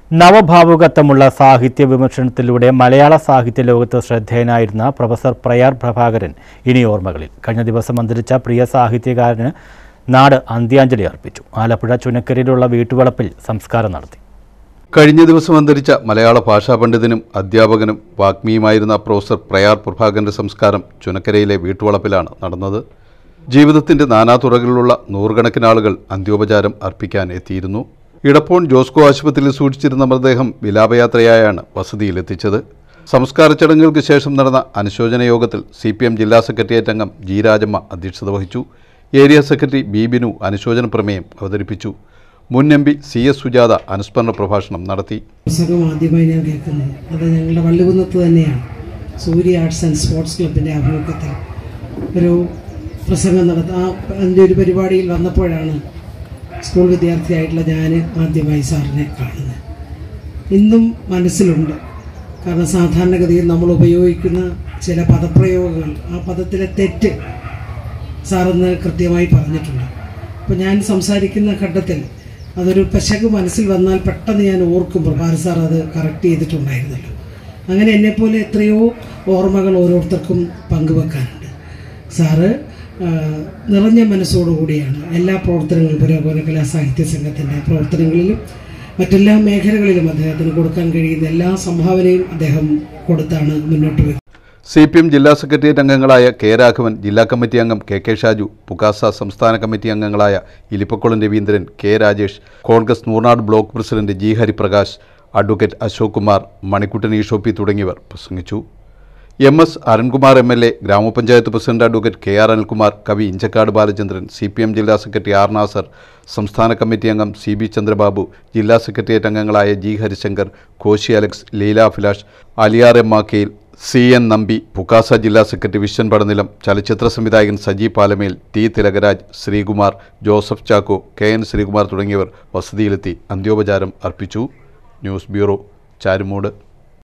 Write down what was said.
നവഭാവുകത്വമുള്ള സാഹിത്യ വിമർശനത്തിലൂടെ മലയാള സാഹിത്യ ലോകത്ത് ശ്രദ്ധേയനായിരുന്ന പ്രൊഫസർ പ്രയാർ പ്രഭാകരൻ ഇനി ഓർമ്മകളിൽ കഴിഞ്ഞ ദിവസം അന്തരിച്ച പ്രിയ സാഹിത്യകാരന് നാട് അന്ത്യാഞ്ജലി അർപ്പിച്ചു ആലപ്പുഴ ചുനക്കരിയിലുള്ള വീട്ടുവളപ്പിൽ സംസ്കാരം നടത്തി കഴിഞ്ഞ ദിവസം അന്തരിച്ച മലയാള ഭാഷാ പണ്ഡിതനും അധ്യാപകനും വാഗ്മിയുമായിരുന്ന പ്രൊഫസർ പ്രയാർ പ്രഭാകരന്റെ സംസ്കാരം ചുനക്കരയിലെ വീട്ടുവളപ്പിലാണ് നടന്നത് ജീവിതത്തിന്റെ നാനാതുറകളിലുള്ള നൂറുകണക്കിന് ആളുകൾ അന്ത്യോപചാരം അർപ്പിക്കാൻ എത്തിയിരുന്നു ഇടപ്പോൺ ജോസ്കോ ആശുപത്രിയിൽ സൂക്ഷിച്ചിരുന്ന മൃതദേഹം വിലാപയാത്രയായാണ് വസതിയിലെത്തിച്ചത് സംസ്കാര ചടങ്ങുകൾക്ക് ശേഷം നടന്ന അനുശോചന യോഗത്തിൽ സി പി എം ജില്ലാ സെക്രട്ടേറിയറ്റ് അംഗം ജി രാജമ്മ അധ്യക്ഷത വഹിച്ചു ഏരിയ സെക്രട്ടറി ബി ബിനു അനുശോചന പ്രമേയം അവതരിപ്പിച്ചു മുൻ M P C S Sujatha അനുസ്മരണ പ്രഭാഷണം നടത്തി പുസ്തകം ആദ്യമായി ഞാൻ കേൾക്കുന്നത് അത് ഞങ്ങളുടെ വള്ളികുന്നത്ത് തന്നെയാണ് സൂര്യ ആർട്സ് ആൻഡ് സ്പോർട്സ് ക്ലബിൻ്റെ ആഭിമുഖ്യത്തിൽ ഒരു പ്രസംഗം നടത്ത ആ അതിൻ്റെ ഒരു പരിപാടിയിൽ വന്നപ്പോഴാണ് സ്കൂൾ വിദ്യാർത്ഥിയായിട്ടുള്ള ഞാൻ ആദ്യമായി സാറിനെ കാണുന്നത് ഇന്നും മനസ്സിലുണ്ട് കാരണം സാധാരണഗതിയിൽ നമ്മൾ ഉപയോഗിക്കുന്ന ചില പദപ്രയോഗങ്ങൾ ആ പദത്തിലെ തെറ്റ് സാറെന്ന് കൃത്യമായി പറഞ്ഞിട്ടുണ്ട് അപ്പോൾ ഞാൻ സംസാരിക്കുന്ന ഘട്ടത്തിൽ അതൊരു പെശക് മനസ്സിൽ വന്നാൽ പെട്ടെന്ന് ഞാൻ ഓർക്കും പ്രഭാര സാർ അത് കറക്റ്റ് ചെയ്തിട്ടുണ്ടായിരുന്നല്ലോ അങ്ങനെ എന്നെപ്പോലെ എത്രയോ ഓർമ്മകൾ ഓരോരുത്തർക്കും പങ്കുവെക്കാനുണ്ട് സാറ് ആ, നിറഞ്ഞ മനസ്സോടുകൂടിയാണ് എല്ലാ പ്രവർത്തനങ്ങളും പുരോഗമന കലാ സാഹിത്യ സംഘത്തിൻ്റെ പ്രവർത്തനങ്ങളിലും മറ്റെല്ലാ മേഖലകളിലും അദ്ദേഹത്തിന് കൊടുക്കാൻ കഴിയുന്ന എല്ലാ സംഭാവനയും അദ്ദേഹം കൊടുത്താണ് മുന്നോട്ട് വെക്കുന്നത് സി പി എം ജില്ലാ സെക്രട്ടേറിയറ്റ് അംഗങ്ങളായ കെ രാഘവൻ ജില്ലാ കമ്മിറ്റി അംഗം കെ കെ ഷാജു പുകാസ സംസ്ഥാന കമ്മിറ്റി അംഗങ്ങളായ Ilippakkulam Raveendran K Rajesh Congress Nooranad block president G Hariprakash advocate Ashok Kumar Manikuttan ഈഷോപ്പി തുടങ്ങിയവർ പ്രസംഗിച്ചു M S Arunkumar M L A ഗ്രാമപഞ്ചായത്ത് president advocate K R Anilkumar കവി Inchakkad Balachandran C P M ജില്ലാ സെക്രട്ടറി ആർ നാസർ സംസ്ഥാന കമ്മിറ്റി അംഗം സി ബി ചന്ദ്രബാബു ജില്ലാ സെക്രട്ടേറിയറ്റ് അംഗങ്ങളായ G Harishankar Koshy Alex Leela Abhilash Aliyar M Makkayil C N Nambi Pukasa ജില്ലാ സെക്രട്ടറി വിശ്വൻ പടനിലം ചലച്ചിത്ര സംവിധായകൻ Saji Palamel T Thilakaraj Sreekumar Joseph Chacko K N Sreekumar തുടങ്ങിയവർ വസതിയിലെത്തി അന്ത്യോപചാരം അർപ്പിച്ചു ന്യൂസ് ബ്യൂറോ ചാരുമൂട്